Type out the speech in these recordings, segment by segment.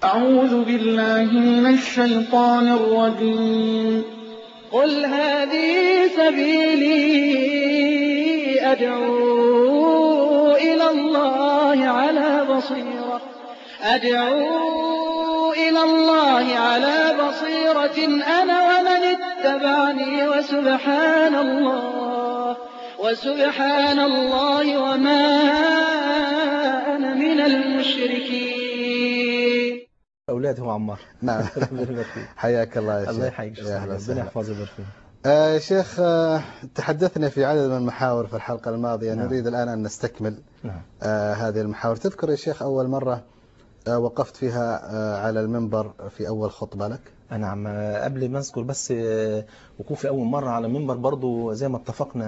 أعوذ بالله من الشيطان الرجيم قل هذه سبيلي أدعو إلى الله على بصيرة أدعو إلى الله على بصيرة أنا ومن اتبعني وسبحان الله وسبحان الله وما أنا من المشركين أولادي هو عمار نعم ربنا يبارك فيك. حياك الله يا شيخ الله يحييك يا أهلا ربنا وسهلا يحفظه ويبارك فيك آه شيخ آه تحدثنا في عدد من المحاور في الحلقة الماضية نعم. نريد الآن أن نستكمل نعم آه هذه المحاور تذكر يا شيخ أول مرة آه وقفت فيها آه على المنبر في أول خطبة لك نعم قبل ما اذكر بس آه، وقوفي اول مره على منبر برضو زي ما اتفقنا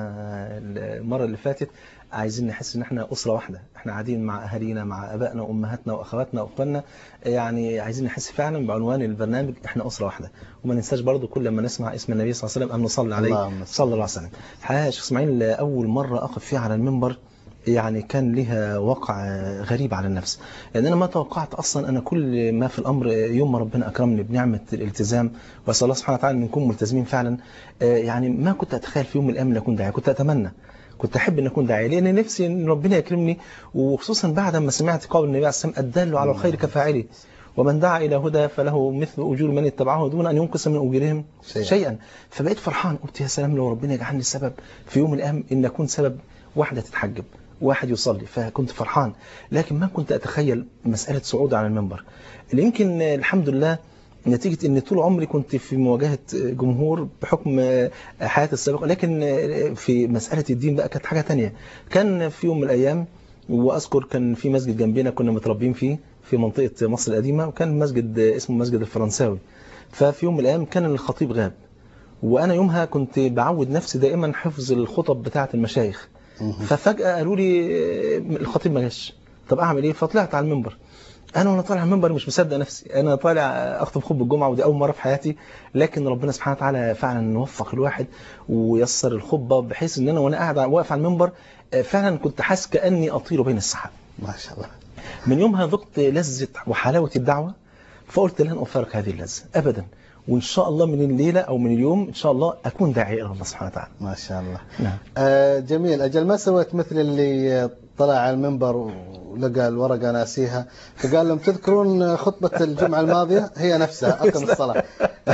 المره اللي فاتت عايزين نحس ان احنا اسره واحده احنا قاعدين مع اهالينا مع ابائنا وامهاتنا واخواتنا واخواننا يعني عايزين نحس فعلا بعنوان البرنامج احنا اسره واحده وما ننساش برضو كل ما نسمع اسم النبي صلى الله عليه وسلم ان نصلي عليه اللهم صل. صلى الله عليه وسلم الحقيقه يا شيخ اسماعيل اول مره اقف فيها على المنبر يعني كان لها وقع غريب على النفس لان انا ما توقعت اصلا انا كل ما في الامر يوم ما ربنا اكرمني بنعمه الالتزام واسال الله سبحانه وتعالى ان نكون ملتزمين فعلا آه، يعني ما كنت اتخيل في يوم من الايام ان اكون داعيه كنت اتمنى كنت احب ان اكون داعيه لان نفسي ان ربنا يكرمني وخصوصا بعد ما سمعت قول النبي عليه الصلاه والسلام الدال على الخير كفاعله ومن دعا الى هدى فله مثل اجور من اتبعه دون ان ينقص من اجورهم شيئا. شيئا فبقيت فرحان قلت يا سلام لو ربنا يجعلني سبب في يوم من الايام ان اكون سبب واحده تتحجب واحد يصلي فكنت فرحان لكن ما كنت اتخيل مساله صعود على المنبر اللي يمكن آه، الحمد لله نتيجة ان طول عمري كنت في مواجهة جمهور بحكم آه، حياتي السابقة لكن آه، في مسألة الدين بقى كانت حاجة تانية كان في يوم من الايام واذكر كان في مسجد جنبنا كنا متربين فيه في منطقة مصر القديمة وكان مسجد آه، اسمه مسجد الفرنساوي ففي يوم من الايام كان الخطيب غاب وانا يومها كنت بعود نفسي دائما حفظ الخطب بتاعة المشايخ ففجأة قالوا لي آه، الخطيب ما جاش طب اعمل ايه فطلعت على المنبر انا وانا طالع على المنبر مش مصدق نفسي انا طالع اخطب خطبه الجمعه ودي اول مره في حياتي لكن ربنا سبحانه وتعالى فعلا وفق الواحد ويسر الخطبه بحيث ان انا وانا قاعد واقف على المنبر آه، فعلا كنت حاسس كاني اطير بين السحاب ما شاء الله من يومها ذقت لذة وحلاوة الدعوة فقلت لن أفارق هذه اللذة أبدا وإن شاء الله من الليلة أو من اليوم إن شاء الله أكون داعي إلى الله سبحانه وتعالى ما شاء الله نعم آه جميل أجل ما سويت مثل اللي طلع على المنبر ولقى الورقة ناسيها فقال لهم تذكرون خطبة الجمعة الماضية هي نفسها أقم الصلاة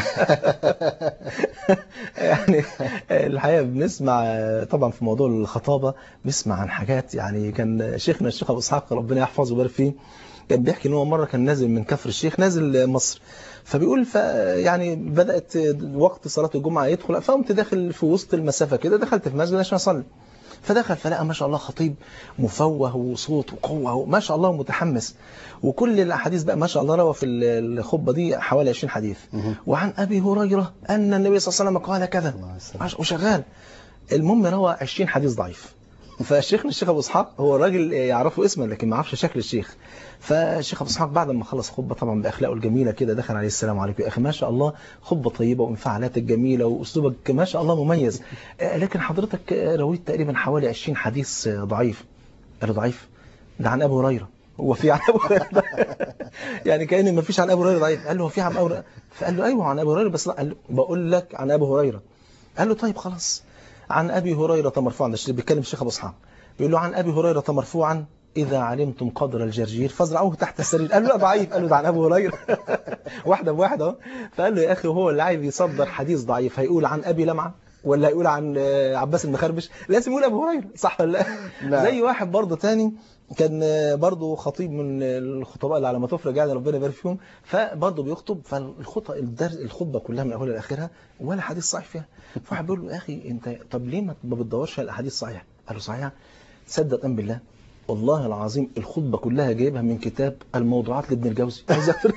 يعني الحقيقة بنسمع طبعا في موضوع الخطابة بنسمع عن حاجات يعني كان شيخنا الشيخ أبو إسحاق ربنا يحفظه ويبارك فيه كان بيحكي ان هو مره كان نازل من كفر الشيخ نازل مصر فبيقول ف يعني بدات وقت صلاه الجمعه يدخل فقمت داخل في وسط المسافه كده دخلت في مسجد عشان اصلي فدخل فلقى ما شاء الله خطيب مفوه وصوت وقوه ما شاء الله متحمس وكل الاحاديث بقى ما شاء الله روى في الخطبه دي حوالي 20 حديث وعن ابي هريره ان النبي صلى الله عليه وسلم قال كذا الله يسلمك. وشغال المهم روى 20 حديث ضعيف فشيخنا الشيخ ابو اسحاق هو الراجل يعرفه اسما لكن ما يعرفش شكل الشيخ فالشيخ ابو اسحاق بعد ما خلص خطبه طبعا باخلاقه الجميله كده دخل عليه السلام عليكم يا اخي ما شاء الله خطبه طيبه وانفعالاتك جميله واسلوبك ما شاء الله مميز آه، لكن حضرتك آه، رويت تقريبا حوالي 20 حديث آه، ضعيف قال له ضعيف ده عن ابو هريره هو في عن ابو هريره يعني كان ما فيش عن ابو هريره ضعيف قال له هو في عن ابو هريره فقال له ايوه عن ابو هريره بس لا قال له بقول لك عن ابو هريره قال له طيب خلاص عن ابي هريره مرفوعا ده الشيخ- بيتكلم الشيخ ابو اسحاق بيقول له عن ابي هريره مرفوعا اذا علمتم قدر الجرجير فازرعوه تحت السرير قال له لا ضعيف قال له ده عن ابو هريره واحده بواحده اهو فقال له يا اخي هو اللي عايز يصدر حديث ضعيف هيقول عن ابي لمعه ولا هيقول عن آه، عباس المخربش لازم يقول ابو هريره صح ولا لا لا. زي واحد برضه تاني كان آه، برضه خطيب من الخطباء اللي على ما تفرج يعني ربنا يبارك فيهم فبرضه بيخطب فالخطبه الدرس الخطبه كلها من اولها لاخرها ولا حديث صحيح فيها فواحد بيقول له يا اخي انت طب ليه ما ما بتدورش على الاحاديث صحيحه قال له صحيحه صدق ام بالله والله العظيم الخطبه كلها جايبها من كتاب الموضوعات لابن الجوزي عايز أقول-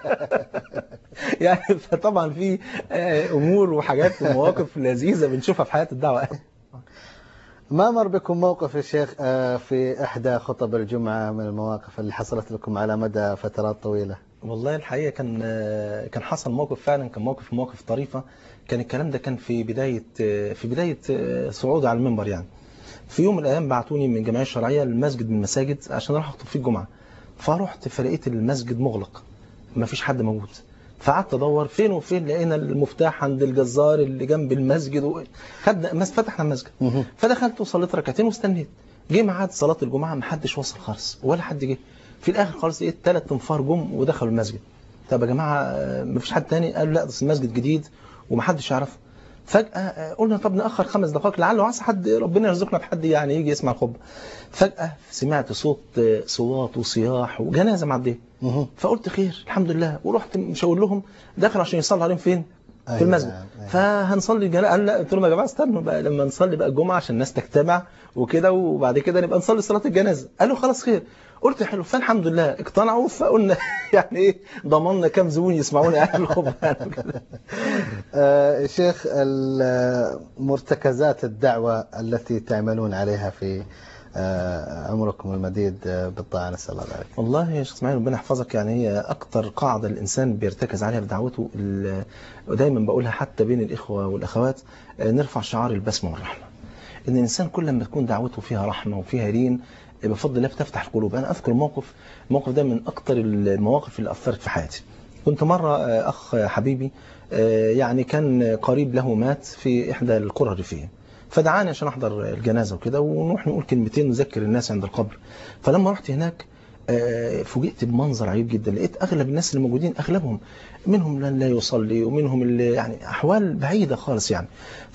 يعني فطبعا في آه، امور وحاجات ومواقف لذيذه بنشوفها في حياه الدعوه ما مر بكم موقف يا شيخ آه، في إحدى خطب الجمعة من المواقف اللي حصلت لكم على مدى فترات طويلة والله الحقيقه كان كان حصل موقف فعلا كان موقف مواقف طريفه كان الكلام ده كان في بدايه في بدايه صعودي على المنبر يعني في يوم من الايام بعتوني من الجمعيه الشرعيه لمسجد من المساجد عشان اروح اخطب فيه الجمعه فرحت فلقيت المسجد مغلق ما فيش حد موجود فقعدت ادور فين وفين لقينا المفتاح عند الجزار اللي جنب المسجد و... خدنا مس فتحنا المسجد مهم. فدخلت وصليت ركعتين واستنيت جه ميعاد صلاه الجمعه ما حدش وصل خالص ولا حد جه في الاخر خالص لقيت ثلاث انفار جم ودخلوا المسجد طب يا جماعه آه، ما فيش حد تاني قالوا لا ده المسجد جديد ومحدش يعرفه فجأة آه، قلنا طب نأخر خمس دقائق لعل وعسى حد ربنا يرزقنا بحد يعني يجي يسمع الخطبة فجأة سمعت صوت آه، صوات وصياح وجنازة معدية مهم. فقلت خير الحمد لله ورحت مشاور لهم داخل عشان يصلي عليهم فين؟ في أيوة، المسجد أيوة. فهنصلي الجنازة قال لا قلت لهم يا جماعة استنوا بقى لما نصلي بقى الجمعة عشان الناس تجتمع وكده وبعد كده نبقى نصلي صلاة الجنازة قالوا خلاص خير قلت حلو فالحمد لله اقتنعوا فقلنا يعني ايه ضمننا كام زبون يسمعونا يعني الخطبة يعني وكده. آه، شيخ ال- مرتكزات الدعوة التي تعملون عليها في آه، عمركم المديد آه، بالطاعة نسأل الله ذلك والله يا شيخ اسماعيل ربنا يحفظك يعني هي اكتر قاعده الانسان بيرتكز عليها في دعوته ال- ودايما بقولها حتى بين الاخوه والاخوات آه، نرفع شعار البسمه والرحمه ان الانسان كل ما تكون دعوته فيها رحمه وفيها لين آه، بفضل الله بتفتح القلوب انا اذكر موقف الموقف ده من اكتر المواقف اللي اثرت في حياتي كنت مره آه، اخ حبيبي آه، يعني كان قريب له مات في احدى القرى الريفيه فدعاني عشان احضر الجنازه وكده ونروح نقول كلمتين نذكر الناس عند القبر فلما رحت هناك آه، فوجئت بمنظر عجيب جدا لقيت اغلب الناس اللي موجودين اغلبهم منهم من لا يصلي ومنهم اللي يعني احوال بعيده خالص يعني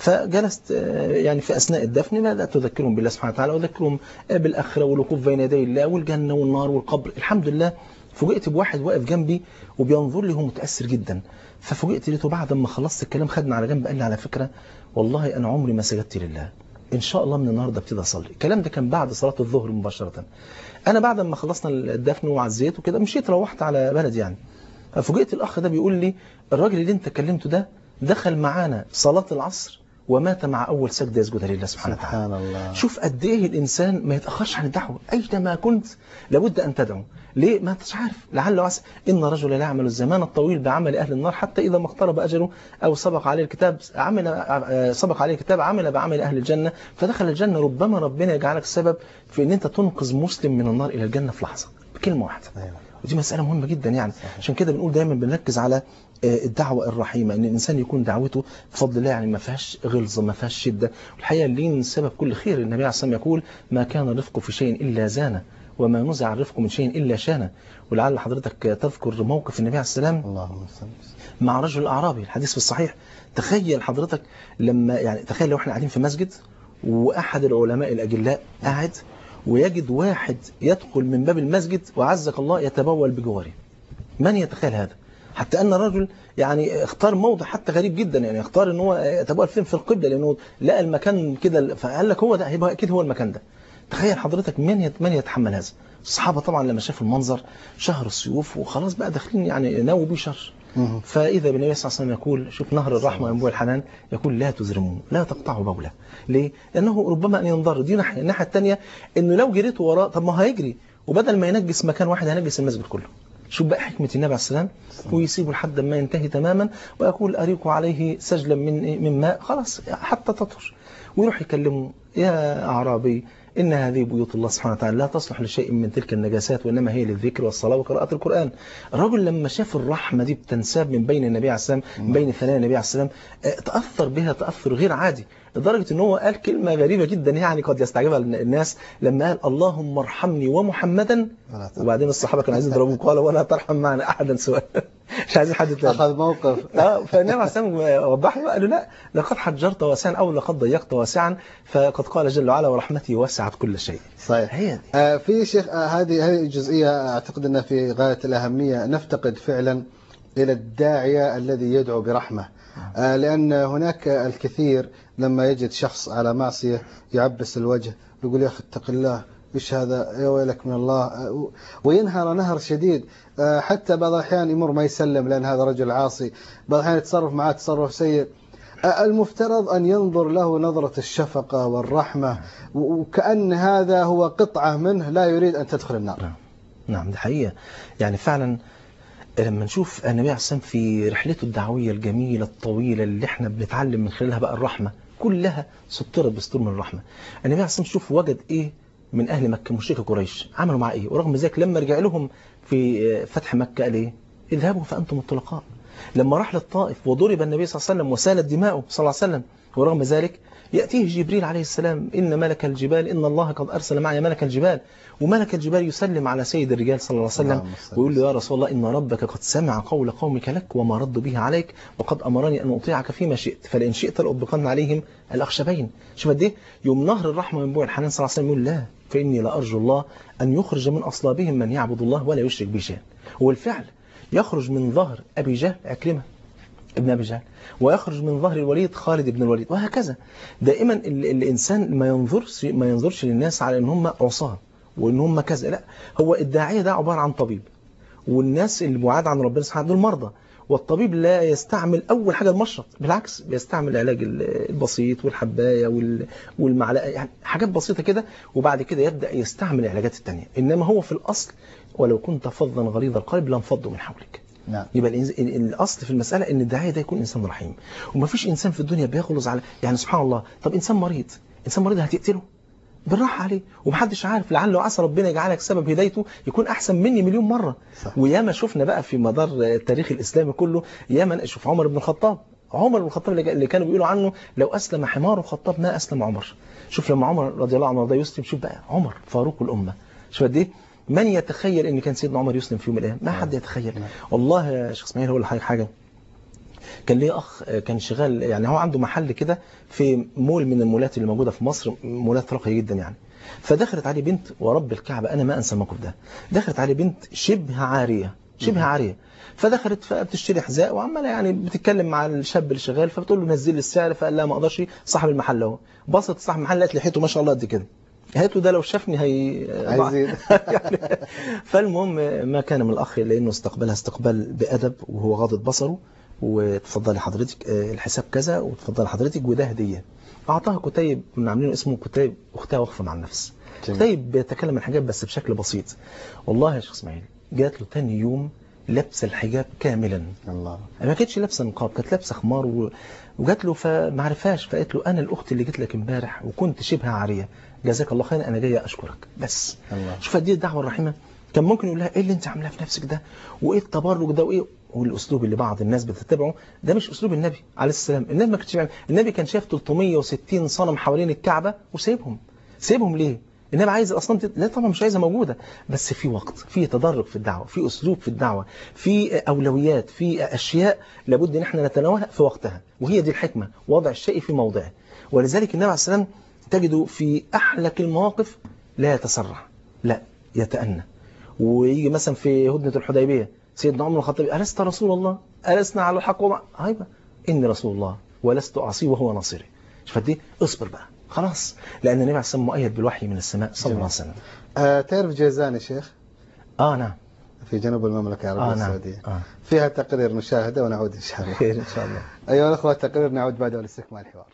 فجلست آه، يعني في اثناء الدفن بدات اذكرهم بالله سبحانه وتعالى واذكرهم آه، بالاخره والوقوف بين يدي الله والجنه والنار والقبر الحمد لله فوجئت بواحد واقف جنبي وبينظر لي هو متاثر جدا ففوجئت لقيته بعد ما خلصت الكلام خدنا على جنب قال لي على فكره والله انا عمري ما سجدت لله ان شاء الله من النهارده ابتدي اصلي الكلام ده كان بعد صلاه الظهر مباشره انا بعد ما خلصنا الدفن وعزيت وكده مشيت روحت على بلدي يعني ففوجئت الاخ ده بيقول لي الراجل اللي انت كلمته ده دخل معانا صلاه العصر ومات مع اول سجده يسجدها لله سبحانه وتعالى سبحان الله شوف قد ايه الانسان ما يتاخرش عن الدعوه اينما كنت لابد ان تدعو ليه ما انتش عارف لعل وعسى ان رجل لا يعمل الزمان الطويل بعمل اهل النار حتى اذا ما اقترب اجله او سبق عليه الكتاب عمل آه، سبق عليه الكتاب عمل بعمل اهل الجنه فدخل الجنه ربما ربنا يجعلك سبب في ان انت تنقذ مسلم من النار الى الجنه في لحظه بكلمه واحده أيوة. ودي مسألة مهمة جدا يعني عشان كده بنقول دايما بنركز على آه، الدعوة الرحيمة ان الانسان يكون دعوته بفضل الله يعني ما فيهاش غلظة ما فيهاش شدة والحقيقة اللين سبب كل خير النبي عليه الصلاة والسلام يقول ما كان الرفق في شيء الا زانه وما نزع الرفق من شيء الا شانه ولعل حضرتك تذكر موقف النبي عليه السلام اللهم صل مع رجل اعرابي الحديث في الصحيح تخيل حضرتك لما يعني تخيل لو احنا قاعدين في مسجد واحد العلماء الاجلاء قاعد ويجد واحد يدخل من باب المسجد وعزك الله يتبول بجواره من يتخيل هذا حتى ان الرجل يعني اختار موضع حتى غريب جدا يعني اختار ان هو يتبول فين في القبله لانه لقى المكان كده فقال لك هو ده هيبقى اكيد هو المكان ده تخيل حضرتك من يت- من يتحمل هذا الصحابه طبعا لما شافوا المنظر شهروا السيوف وخلاص بقى داخلين يعني ناوي بيه شر مهم. فإذا بالنبي صلى الله عليه وسلم يقول شوف نهر الرحمة ينبوع الحنان يقول لا تزرموه لا تقطعوا بوله ليه؟ لأنه ربما أن ينضر دي ناحية الناحية الثانية إنه لو جريت وراه طب ما هيجري وبدل ما ينجس مكان واحد هينجس المسجد كله شوف بقى حكمة النبي عليه السلام ويسيبه لحد ما ينتهي تماما ويقول أريق عليه سجلا من من ماء خلاص حتى تطهر ويروح يكلمه يا أعرابي إن هذه بيوت الله سبحانه وتعالى لا تصلح لشيء من تلك النجاسات وإنما هي للذكر والصلاة وقراءة القرآن الرجل لما شاف الرحمة دي بتنساب من بين النبي عليه السلام من بين ثنايا النبي عليه السلام آه، تأثر بها تأثر غير عادي لدرجة ان هو قال كلمة غريبة جدا يعني قد يستعجبها الناس لما قال اللهم ارحمني ومحمدا ولا ترحم. وبعدين الصحابة كانوا عايزين يضربوه قال ولا ترحم معنا أحدا سواه مش عايزين حد تاني أخذ موقف اه فالنبي عليه السلام وضح له قال له لا لقد حجرت واسعا او لقد ضيقت واسعا فقد قال جل وعلا ورحمتي وسعت كل شيء صحيح هي دي آه، في شيخ آه، هذه هذه جزئية أعتقد أنها في غاية الأهمية نفتقد فعلا إلى الداعية الذي يدعو برحمة آه، لأن هناك الكثير لما يجد شخص على معصية يعبس الوجه يقول يا أخي اتق الله إيش هذا يا ويلك من الله آه، وينهر نهر شديد آه، حتى بعض الأحيان يمر ما يسلم لأن هذا رجل عاصي بعض الأحيان يتصرف معه تصرف سيء آه، المفترض أن ينظر له نظرة الشفقة والرحمة و- وكأن هذا هو قطعة منه لا يريد أن تدخل النار نعم نعم دي حقيقة يعني فعلا لما نشوف النبي عليه السلام في رحلته الدعوية الجميلة الطويلة اللي احنا بنتعلم من خلالها بقى الرحمة كلها سطرت بسطور من الرحمة النبي عليه السلام شوف وجد ايه من اهل مكة مشركي قريش عملوا معاه ايه ورغم ذلك لما رجع لهم في فتح مكة قال ايه اذهبوا فأنتم الطلقاء لما راح للطائف وضرب النبي صلى الله عليه وسلم وسالت دماؤه صلى الله عليه وسلم ورغم ذلك يأتيه جبريل عليه السلام إن ملك الجبال إن الله قد أرسل معي ملك الجبال وملك الجبال يسلم على سيد الرجال صلى الله عليه وسلم اللهم صل ويقول له يا رسول الله إن ربك قد سمع قول قومك لك وما ردوا به عليك وقد أمرني أن أطيعك فيما شئت فلئن شئت لأطبقن عليهم الأخشبين شوف قد إيه يوم نهر الرحمة من بوع الحنان صلى الله عليه وسلم يقول لا فإني لأرجو الله أن يخرج من أصلابهم من يعبد الله ولا يشرك به شيئا والفعل يخرج من ظهر أبي جهل عكرمة ابن أبي جهل ويخرج من ظهر الوليد خالد بن الوليد وهكذا دائما ال- الإنسان ما ينظرش ما ينظرش للناس على إن هم عصاة وإن هم كذا لا هو الداعية ده عبارة عن طبيب والناس اللي بعاد عن ربنا سبحانه دول مرضى والطبيب لا يستعمل أول حاجة المشرط بالعكس بيستعمل العلاج ال- البسيط والحباية وال- والمعلقة يعني حاجات بسيطة كده وبعد كده يبدأ يستعمل العلاجات التانية إنما هو في الأصل ولو كنت فظا غليظ القلب لانفضوا من حولك نعم يبقى الإنز- ال- الاصل في المساله ان الداعيه ده يكون انسان رحيم ومفيش انسان في الدنيا بيغلظ على يعني سبحان الله طب انسان مريض انسان مريض هتقتله بالراحه عليه ومحدش عارف لعل وعسى ربنا يجعلك سبب هدايته يكون احسن مني مليون مره صح. وياما شفنا بقى في مدار التاريخ الاسلامي كله ياما شوف عمر بن الخطاب عمر بن الخطاب اللي اللي كانوا بيقولوا عنه لو اسلم حمار الخطاب ما اسلم عمر شوف لما عمر رضي الله عنه وارضاه يسلم شوف بقى عمر فاروق الامه شوف قد ايه من يتخيل ان كان سيدنا عمر يسلم في يوم من الايام ما حد يتخيل والله يا شيخ اسماعيل هقول لحضرتك حاجه كان ليه اخ كان شغال يعني هو عنده محل كده في مول من المولات اللي موجوده في مصر مولات راقيه جدا يعني فدخلت عليه بنت ورب الكعبه انا ما انسى الموقف ده دخلت عليه بنت شبه عاريه شبه عاريه فدخلت فبتشتري حذاء وعماله يعني بتتكلم مع الشاب اللي شغال فبتقول له نزل لي السعر فقال لها ما اقدرش صاحب المحل اهو بصت صاحب المحل لقت لحيته ما شاء الله قد كده قالت له ده لو شافني هي هيزيد. يعني فالمهم ما كان من الاخ لانه استقبلها استقبال بادب وهو غاضب بصره وتفضلي حضرتك آه، الحساب كذا وتفضلي حضرتك وده هديه اعطاها كتيب كنا عاملينه اسمه كتيب اختها وقفه مع النفس جميل. كتيب بيتكلم عن الحجاب بس بشكل بسيط والله يا شيخ اسماعيل جات له تاني يوم لابسه الحجاب كاملا الله ما كانتش لابسه نقاب كانت لابسه خمار و... وجات له فما عرفهاش فقالت له انا الاخت اللي جيت لك امبارح وكنت شبه عاريه جزاك الله خيرا انا جايه اشكرك بس الله. شوف قد ايه الدعوه الرحيمه كان ممكن يقول لها ايه اللي انت عاملاه في نفسك ده وايه التبرج ده وايه والاسلوب اللي بعض الناس بتتبعه ده مش اسلوب النبي عليه السلام النبي ما كانش بيعمل النبي كان شايف 360 صنم حوالين الكعبه وسايبهم سايبهم ليه النبي عايز الاصنام تت... لا طبعا مش عايزها موجوده بس في وقت في تدرج في الدعوه في اسلوب في الدعوه في اولويات في اشياء لابد ان احنا نتناولها في وقتها وهي دي الحكمه وضع الشيء في موضعه ولذلك النبي عليه السلام تجده في احلك المواقف لا يتسرع لا يتأنى ويجي مثلا في هدنة الحديبية سيدنا عمر الخطاب ألست رسول الله ألسنا على الحق ومع هيبة إني رسول الله ولست أعصيه وهو ناصري شوف قد ايه اصبر بقى خلاص لأن النبي عليه الصلاة والسلام مؤيد بالوحي من السماء صلى الله عليه وسلم آه تعرف جيزان يا شيخ آه نعم في جنوب المملكة العربية آه نعم السعودية آه. فيها تقرير نشاهده ونعود إن شاء الله خير إن شاء الله أيها الأخوة التقرير نعود بعد لاستكمال الحوار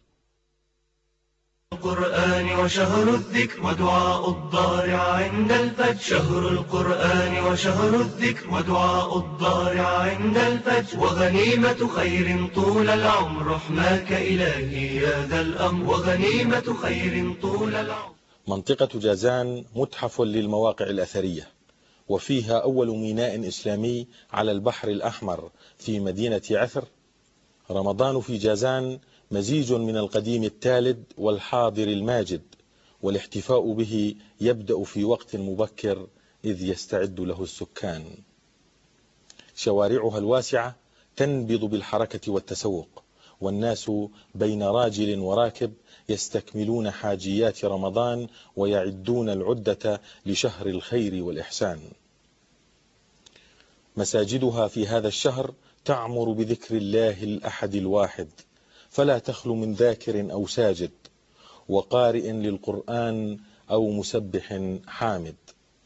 القرآن وشهر الذكر ودعاء الضارع عند الفجر شهر القرآن وشهر الذكر ودعاء الضارع عند الفجر وغنيمة خير طول العمر رحماك إلهي يا ذا الأمر وغنيمة خير طول العمر منطقة جازان متحف للمواقع الأثرية وفيها أول ميناء إسلامي على البحر الأحمر في مدينة عثر رمضان في جازان مزيج من القديم التالد والحاضر الماجد والاحتفاء به يبدأ في وقت مبكر إذ يستعد له السكان شوارعها الواسعة تنبض بالحركة والتسوق والناس بين راجل وراكب يستكملون حاجيات رمضان ويعدون العدة لشهر الخير والإحسان مساجدها في هذا الشهر تعمر بذكر الله الأحد الواحد فلا تخلو من ذاكر أو ساجد وقارئ للقرآن أو مسبح حامد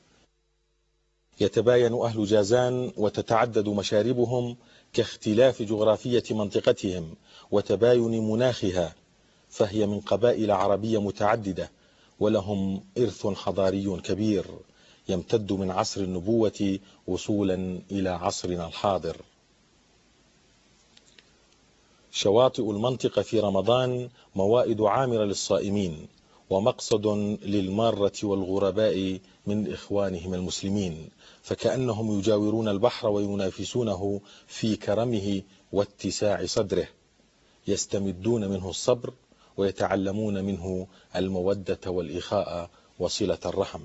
يتباين أهل جازان وتتعدد مشاربهم كاختلاف جغرافية منطقتهم وتباين مناخها فهي من قبائل عربية متعددة ولهم إرث حضاري كبير يمتد من عصر النبوة وصولا إلى عصرنا الحاضر شواطئ المنطقة في رمضان موائد عامرة للصائمين ومقصد للمارة والغرباء من إخوانهم المسلمين فكأنهم يجاورون البحر وينافسونه في كرمه واتساع صدره يستمدون منه الصبر ويتعلمون منه المودة والإخاء وصلة الرحم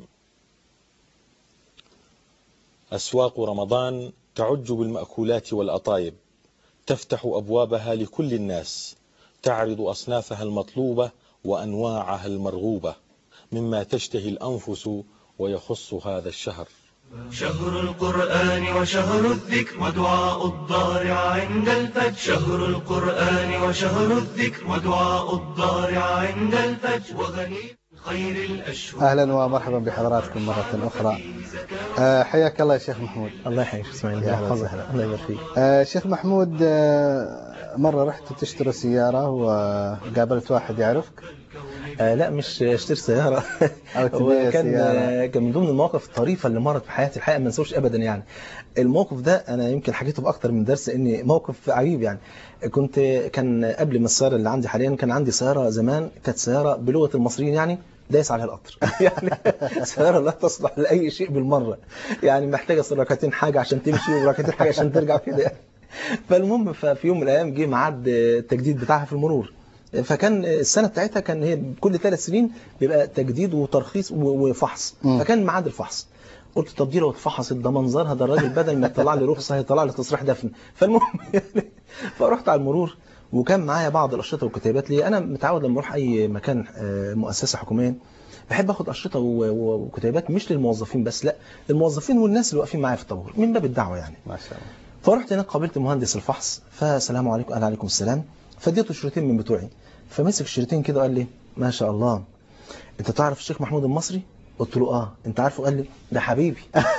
أسواق رمضان تعج بالمأكولات والأطايب تفتح أبوابها لكل الناس تعرض أصنافها المطلوبة وأنواعها المرغوبة مما تشتهي الأنفس ويخص هذا الشهر شهر القرآن وشهر الذكر ودعاء الضارع عند الفجر شهر القرآن وشهر الذكر ودعاء الضارع عند الفجر وغنيم خير الأشهر أهلا ومرحبا بحضراتكم مرة أخرى آه، حياك الله يا شيخ محمود الله يحييك اسماعيل يا الله حفظك. يحفظك الله يبارك فيك آه، شيخ محمود آه، مرة رحت تشتري سيارة وقابلت واحد يعرفك آه لا مش اشتري سيارة أو تبيع هو كان سيارة. آه، كان من ضمن المواقف الطريفة اللي مرت في حياتي الحقيقة ما انساوش ابدا يعني الموقف ده انا يمكن حكيته باكتر من درس اني موقف عجيب يعني كنت كان قبل ما السيارة اللي عندي حاليا كان عندي سيارة زمان كانت سيارة بلغة المصريين يعني دايس عليها القطر يعني سيارة لا تصلح لأي شيء بالمرة يعني محتاجة ركعتين حاجة عشان تمشي وركعتين حاجة عشان ترجع كده يعني. فالمهم ففي يوم من الايام جه ميعاد التجديد بتاعها في المرور فكان السنه بتاعتها كان هي كل ثلاث سنين بيبقى تجديد وترخيص و- وفحص مم. فكان ميعاد الفحص قلت طب دي لو اتفحصت ده منظرها ده الراجل بدل ما يطلع لي رخصه هيطلع لي تصريح دفن فالمهم يعني فرحت على المرور وكان معايا بعض الاشرطه والكتيبات لي انا متعود لما اروح اي مكان آه، مؤسسه حكوميه بحب اخد اشرطه و- و- وكتيبات مش للموظفين بس لا للموظفين والناس اللي واقفين معايا في الطابور من باب الدعوه يعني ما شاء الله فرحت هناك قابلت مهندس الفحص فسلام عليكم قال عليكم السلام فاديته شريطين من بتوعي فمسك الشريطين كده وقال لي ما شاء الله انت تعرف الشيخ محمود المصري قلت له اه انت عارفه قال لي ده حبيبي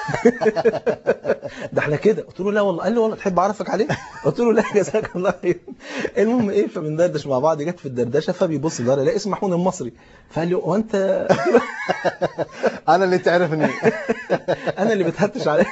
ده احنا كده قلت له لا والله قال لي والله تحب اعرفك عليه قلت له لا جزاك الله خير المهم ايه فبندردش مع بعض جت في الدردشه فبيبص ده لا اسم محمود المصري فقال لي هو انت أنا اللي تعرفني انا اللي بتهتش عليه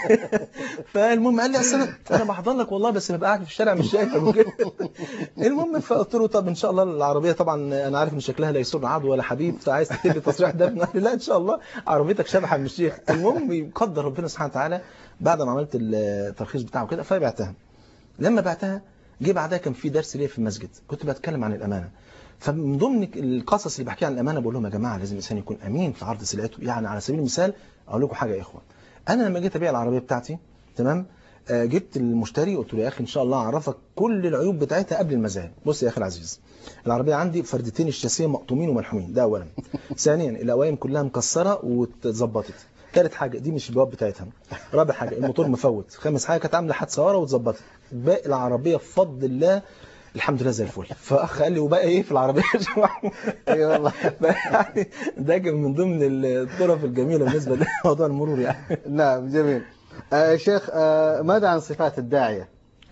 فالمهم قال لي اصل انا انا بحضر لك والله بس ببقى قاعد في الشارع مش شايفك وكده المهم فقلت له طب ان شاء الله العربيه طبعا انا عارف ان شكلها لا يسر عدو ولا حبيب فعايز تكتب لي تصريح ده قال لي لا ان شاء الله عربيتك شبح من الشيخ المهم يقدر ربنا سبحانه وتعالى بعد ما عملت الترخيص بتاعه كده فبعتها لما بعتها جه بعدها كان في درس ليا في المسجد كنت بتكلم عن الامانه فمن ضمن القصص اللي بحكيها عن الامانه بقول لهم يا جماعه لازم الانسان يكون امين في عرض سلعته يعني على سبيل المثال اقول لكم حاجه يا اخوان انا لما جيت ابيع العربيه بتاعتي تمام آه، جبت المشتري قلت له يا اخي ان شاء الله اعرفك كل العيوب بتاعتها قبل المزايا بص يا اخي العزيز العربيه عندي فردتين الشاسيه مقطومين وملحومين ده اولا ثانيا الاوائم كلها مكسره واتظبطت ثالث حاجه دي مش البواب بتاعتها رابع حاجه الموتور مفوت خامس حاجه كانت عامله حادثه ورا واتظبطت باقي العربيه بفضل الله الحمد لله زي الفل فاخ قال لي وبقى ايه في العربيه يا شيخ محمود؟ اي والله يعني ده كان من ضمن الطرف الجميله بالنسبه لموضوع المرور يعني نعم جميل آه شيخ آه ماذا عن صفات الداعية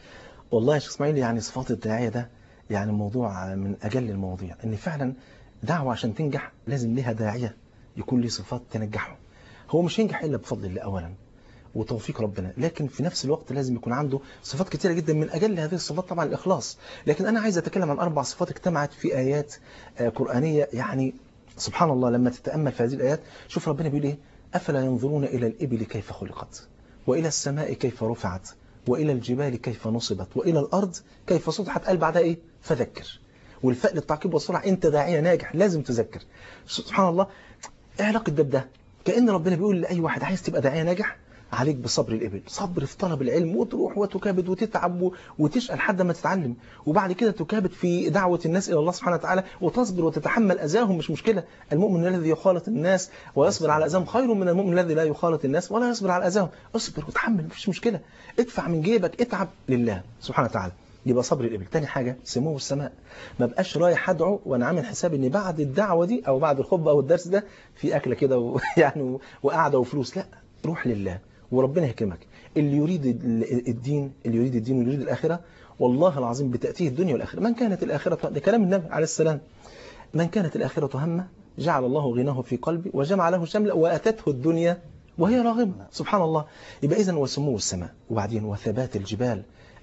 والله يا شيخ اسماعيل يعني صفات الداعيه ده يعني موضوع من اجل المواضيع ان فعلا دعوه عشان تنجح لازم ليها داعيه يكون ليه صفات تنجحه هو مش ينجح الا بفضل الله اولا وتوفيق ربنا لكن في نفس الوقت لازم يكون عنده صفات كتيرة جدا من أجل هذه الصفات طبعا الإخلاص لكن أنا عايز أتكلم عن أربع صفات اجتمعت في آيات آه، قرآنية يعني سبحان الله لما تتأمل في هذه الآيات شوف ربنا بيقول إيه أفلا ينظرون إلى الإبل كيف خلقت وإلى السماء كيف رفعت وإلى الجبال كيف نصبت وإلى الأرض كيف سطحت قال بعدها إيه فذكر والفاء للتعقيب والسرعة أنت داعية ناجح لازم تذكر سبحان الله إيه علاقة ده بده كأن ربنا بيقول لأي واحد عايز تبقى داعية ناجح عليك بصبر الإبل صبر في طلب العلم وتروح وتكابد وتتعب و- وتشقى لحد ما تتعلم وبعد كده تكابد في دعوة الناس إلى الله سبحانه وتعالى وتصبر وتتحمل أذاهم مش مشكلة المؤمن الذي يخالط الناس ويصبر على أذاهم خير من المؤمن الذي لا يخالط الناس ولا يصبر على أذاهم اصبر وتحمل مفيش مشكلة ادفع من جيبك اتعب لله سبحانه وتعالى يبقى صبر الإبل تاني حاجة سمو السماء ما بقاش رايح أدعو وأنا عامل حساب إن بعد الدعوة دي أو بعد الخطبة أو الدرس ده في أكلة كده ويعني وقعدة وفلوس لا روح لله وربنا يكرمك اللي يريد ال- الدين اللي يريد الدين واللي يريد الآخرة والله العظيم بتأتيه الدنيا والآخرة من كانت الآخرة ده كلام النبي عليه السلام من كانت الآخرة همه جعل الله غناه في قلبه وجمع له شملا وأتته الدنيا وهي راغمة سبحان الله يبقى إذن وسمو السماء وبعدين وثبات الجبال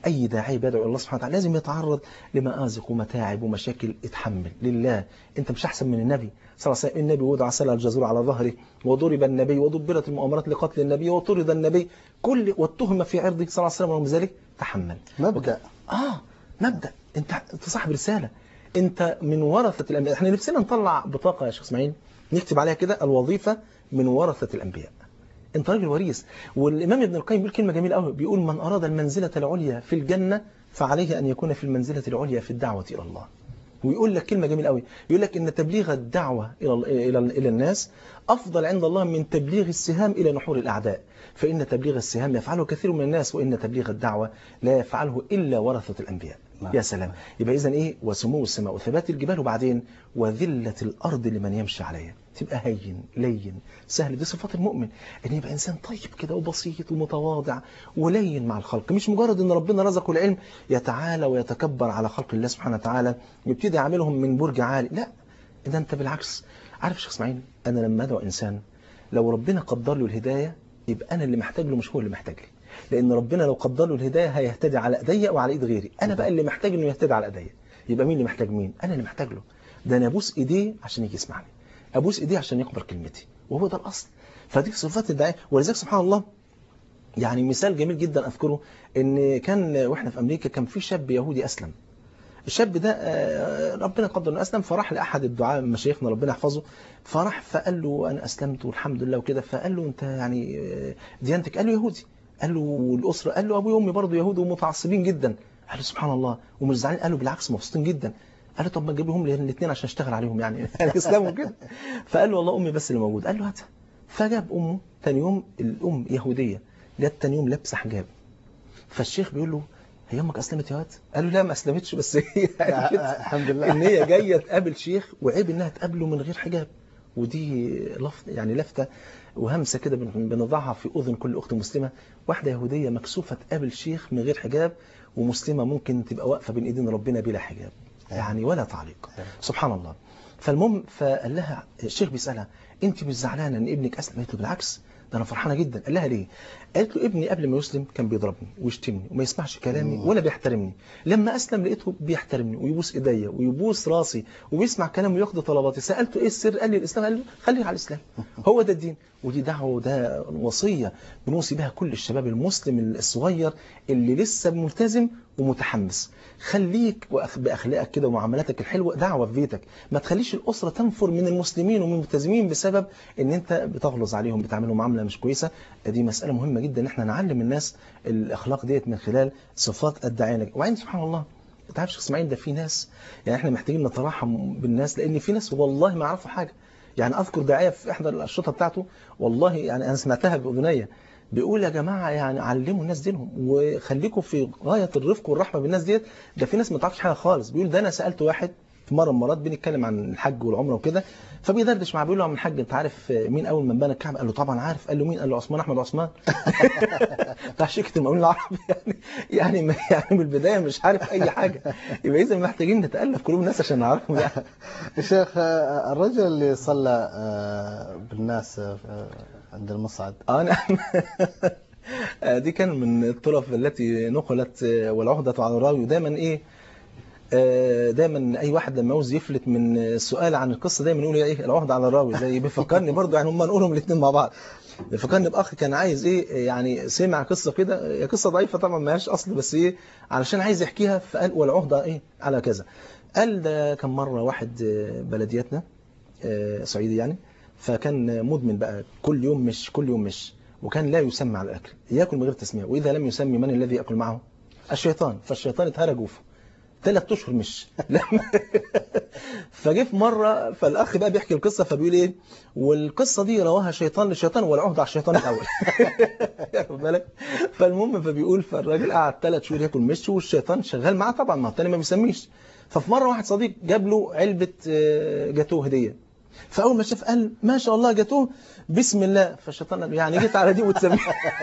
أي داعي بيدعو إلى الله سبحانه وتعالى لازم يتعرض لمآزق ومتاعب ومشاكل اتحمل لله أنت مش أحسن من النبي صلى الله عليه وسلم النبي وضع سلة الجزور على ظهره وضرب النبي ودبرت المؤامرات لقتل النبي وطرد النبي كل واتهم في عرضه صلى الله عليه وسلم ورغم ذلك تحمل مبدأ آه مبدأ أنت أنت صاحب رسالة أنت من ورثة الأنبياء احنا نفسنا نطلع بطاقة يا شيخ إسماعيل نكتب عليها كده الوظيفة من ورثة الأنبياء انت راجل وريث والامام ابن القيم بيقول كلمه جميله قوي بيقول من اراد المنزله العليا في الجنه فعليه ان يكون في المنزله العليا في الدعوه الى الله ويقول لك كلمه جميله قوي يقول لك ان تبليغ الدعوه الى الى الى الناس افضل عند الله من تبليغ السهام الى نحور الاعداء فان تبليغ السهام يفعله كثير من الناس وان تبليغ الدعوه لا يفعله الا ورثه الانبياء نعم. يا سلام يبقى اذا ايه وسمو السماء وثبات الجبال وبعدين وذله الارض لمن يمشي عليها تبقى هين لين سهل دي صفات المؤمن ان يبقى انسان طيب كده وبسيط ومتواضع ولين مع الخلق مش مجرد ان ربنا رزقه العلم يتعالى ويتكبر على خلق الله سبحانه وتعالى ويبتدي يعاملهم من برج عالي لا ده انت بالعكس عارف يا شيخ اسماعيل انا لما ادعو انسان لو ربنا قدر له الهدايه يبقى انا اللي محتاج له مش هو اللي محتاج لي لان ربنا لو قدر له الهدايه هيهتدي على ايديا وعلى ايد غيري انا بقى اللي محتاج انه يهتدي على ايديا يبقى مين اللي محتاج مين انا اللي محتاج له ده انا ابوس ايديه عشان يجي يسمعني ابوس ايديه عشان يقبل كلمتي وهو ده الاصل فدي صفات الداعيه ولذلك سبحان الله يعني مثال جميل جدا اذكره ان كان واحنا في امريكا كان في شاب يهودي اسلم الشاب ده آه، ربنا قدر انه اسلم فراح لاحد الدعاء مشايخنا ربنا يحفظه فراح فقال له انا اسلمت والحمد لله وكده فقال له انت يعني آه، ديانتك قال له يهودي قال له والاسره قال له ابوي وامي برضه يهود ومتعصبين جدا قال له سبحان الله ومش زعلان قال له بالعكس مبسوطين جدا قال له طب ما تجيب لهم الاثنين عشان اشتغل عليهم يعني يسلموا كده فقال له والله امي بس اللي موجود قال له هاتها فجاب امه ثاني يوم الام يهوديه جت ثاني يوم لابسه حجاب فالشيخ بيقول له هي امك اسلمت يا واد؟ قال له لا ما اسلمتش بس هي قالت كده الحمد لله ان هي جايه تقابل شيخ وعيب انها تقابله من غير حجاب ودي لفت يعني لفته وهمسه كده بن- بنضعها في اذن كل اخت مسلمه واحده يهوديه مكسوفه تقابل شيخ من غير حجاب ومسلمه ممكن تبقى واقفه بين ايدين ربنا بلا حجاب يعني ولا تعليق سبحان الله فالمهم فقال لها الشيخ بيسالها انت مش زعلانه ان ابنك اسلم قالت له بالعكس ده انا فرحانه جدا قال لها ليه قالت له ابني قبل ما يسلم كان بيضربني ويشتمني وما يسمعش كلامي ولا بيحترمني لما اسلم لقيته بيحترمني ويبوس ايديا ويبوس راسي وبيسمع كلامي وياخد طلباتي سالته ايه السر قال لي الاسلام قال له خليك على الاسلام هو ده الدين ودي دعوه وده وصيه بنوصي بها كل الشباب المسلم الصغير اللي لسه ملتزم ومتحمس خليك وأخ- باخلاقك كده ومعاملاتك الحلوه دعوه في بيتك ما تخليش الاسره تنفر من المسلمين ومن الملتزمين بسبب ان انت بتغلظ عليهم بتعاملهم معامله مش كويسه دي مساله مهمه جدا ان احنا نعلم الناس الاخلاق ديت من خلال صفات الداعيه وبعدين سبحان الله انت عارف يا شيخ اسماعيل ده في ناس يعني احنا محتاجين نتراحم بالناس لان في ناس والله ما يعرفوا حاجه يعني اذكر داعيه في احدى الاشرطه بتاعته والله يعني انا سمعتها باذني بيقول يا جماعه يعني علموا الناس دينهم وخليكم في غايه الرفق والرحمه بالناس ديت ده في ناس ما تعرفش حاجه خالص بيقول ده انا سالت واحد في مره من المرات بنتكلم عن الحج والعمره وكده فبيدردش معاه بيقول له يا عم الحاج انت عارف مين اول من بنى الكعبه قال له طبعا عارف قال له مين قال له عثمان احمد عثمان بتاع شركه المقاولين العربي يعني يعني ما- يعني من البدايه مش عارف اي حاجه يبقى اذا محتاجين نتالف قلوب الناس عشان نعرفهم يعني الشيخ آه، الرجل اللي صلى آه، بالناس آه، عند المصعد اه نعم آه، دي كان من الطرف التي نقلت آه، والعهدة على الراوي ودايما ايه آه، دايما اي واحد لما عاوز يفلت من السؤال عن القصه دايما يقول ايه العهدة على الراوي زي بيفكرني برضه يعني هم نقولهم الاثنين مع بعض بيفكرني باخ كان عايز ايه يعني سمع قصه كده هي قصه ضعيفه طبعا ما لهاش اصل بس ايه علشان عايز يحكيها فقال والعهدة ايه على كذا قال ده كان مره واحد آه، بلدياتنا آه، صعيدي يعني فكان مدمن بقى كل يوم مش كل يوم مش وكان لا يسمى على الاكل ياكل من غير تسميه واذا لم يسمي من الذي ياكل معه الشيطان فالشيطان اتهرى جوفه ثلاث اشهر مش لما فجه في مره فالاخ بقى بيحكي القصه فبيقول ايه والقصه دي رواها شيطان للشيطان والعهد على الشيطان الاول واخد بالك فالمهم فبيقول فالراجل قعد ثلاث شهور ياكل مش والشيطان شغال معاه طبعا ما هو التاني ما بيسميش ففي مره واحد صديق جاب له علبه آه، جاتوه هديه فاول ما شاف قال ما شاء الله جاتوه بسم الله فالشيطان قال له يعني جيت على دي وتسميها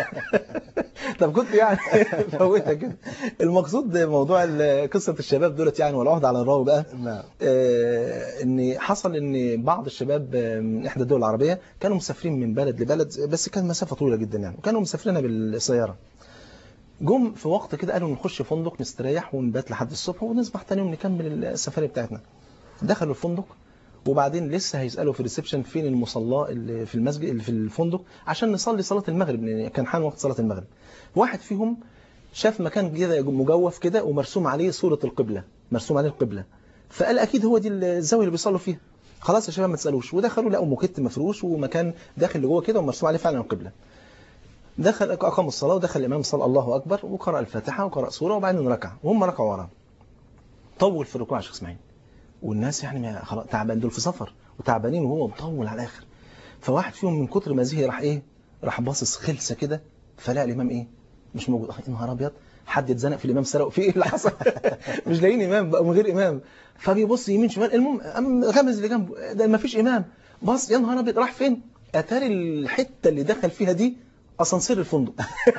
طب كنت يعني فوتها كده المقصود موضوع ال- قصه الشباب دولت يعني والعهد على الراوي بقى نعم آه، ان حصل ان بعض الشباب آه، من احدى الدول العربيه كانوا مسافرين من بلد لبلد بس كان مسافه طويله جدا يعني وكانوا مسافرينها بالسياره جم في وقت كده قالوا نخش فندق نستريح ونبات لحد الصبح ونصبح تاني يوم نكمل السفريه بتاعتنا دخلوا الفندق وبعدين لسه هيسالوا في الريسبشن فين المصلاه اللي في المسجد اللي في الفندق عشان نصلي صلاه المغرب لان كان حان وقت صلاه المغرب واحد فيهم شاف مكان كده مجوف كده ومرسوم عليه صوره القبله مرسوم عليه القبله فقال اكيد هو دي الزاويه اللي بيصلوا فيها خلاص يا شباب ما تسالوش ودخلوا لقوا موكيت مفروش ومكان داخل لجوه كده ومرسوم عليه فعلا القبله دخل اقام الصلاه ودخل الامام صلى الله اكبر وقرا الفاتحه وقرا سوره وبعدين ركع وهم ركعوا وراه طول في الركوع يا شيخ اسماعيل والناس يعني ما خلاص تعبان دول في سفر وتعبانين وهو مطول على الاخر فواحد فيهم من كتر ما زهق راح ايه راح باصص خلسه كده فلقى الامام ايه مش موجود اه يا نهار ابيض حد اتزنق في الامام سرقوا في ايه اللي حصل مش لاقيين امام بقى من غير امام فبيبص يمين شمال المهم قام غمز اللي جنبه ده ما فيش امام بص يا نهار ابيض راح فين اتاري الحته اللي دخل فيها دي اسانسير الفندق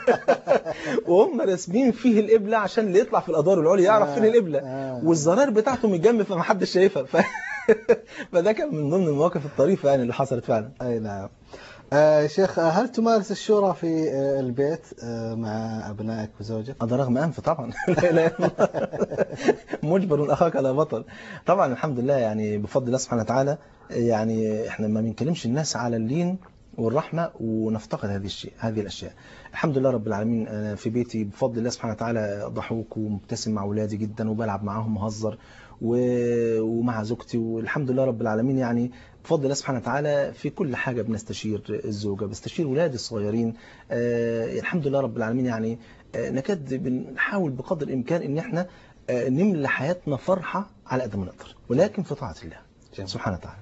وهم راسمين فيه القبله عشان اللي يطلع في الادوار العليا يعرف فين القبله والزرار بتاعته متجمد فمحدش شايفها ف... فده كان من ضمن المواقف الطريفه يعني اللي حصلت فعلا اي نعم آه شيخ هل تمارس الشورى في آه البيت آه مع ابنائك وزوجك؟ هذا رغم انف طبعا لا اله الا الله مجبر اخاك على بطل طبعا الحمد لله يعني بفضل الله سبحانه وتعالى يعني احنا ما بنكلمش الناس على اللين والرحمة ونفتقد هذه الشيء هذه الأشياء الحمد لله رب العالمين أنا في بيتي بفضل الله سبحانه وتعالى ضحوك ومبتسم مع أولادي جدا وبلعب معاهم مهزر ومع زوجتي والحمد لله رب العالمين يعني بفضل الله سبحانه وتعالى في كل حاجة بنستشير الزوجة بستشير ولادي الصغيرين آه الحمد لله رب العالمين يعني آه نكاد بنحاول بقدر الإمكان إن احنا آه نملى حياتنا فرحة على قد ما نقدر ولكن في طاعة الله جميل. سبحانه وتعالى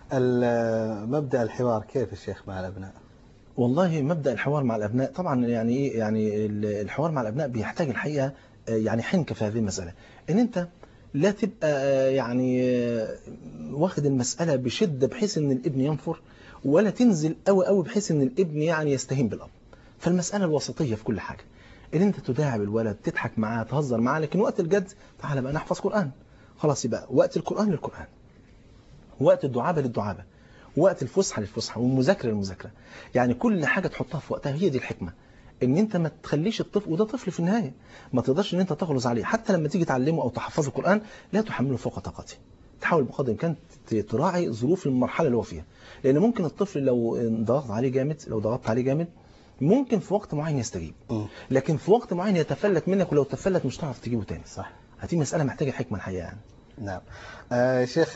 مبدأ الحوار كيف الشيخ مع الأبناء؟ والله مبدأ الحوار مع الأبناء طبعا يعني إيه يعني الحوار مع الأبناء بيحتاج الحقيقة يعني حنكة في هذه المسألة إن أنت لا تبقى يعني واخد المسألة بشدة بحيث إن الابن ينفر ولا تنزل قوي قوي بحيث إن الابن يعني يستهين بالأب فالمسألة الوسطية في كل حاجة إن أنت تداعب الولد تضحك معاه تهزر معاه لكن وقت الجد تعالى بقى نحفظ قرآن خلاص يبقى وقت القرآن للقرآن وقت الدعابة للدعابة وقت الفسحة للفسحة والمذاكرة للمذاكرة يعني كل حاجة تحطها في وقتها هي دي الحكمة ان انت ما تخليش الطفل وده طفل في النهاية ما تقدرش ان انت تغلظ عليه حتى لما تيجي تعلمه او تحفظه القرآن لا تحمله فوق طاقته تحاول بقدر الامكان تراعي ظروف المرحلة اللي هو فيها لان ممكن الطفل لو ضغط عليه جامد لو ضغطت عليه جامد ممكن في وقت معين يستجيب لكن في وقت معين يتفلت منك ولو تفلت مش هتعرف تجيبه تاني صح هذه مسألة محتاجة حكمة الحقيقة يعني نعم آه شيخ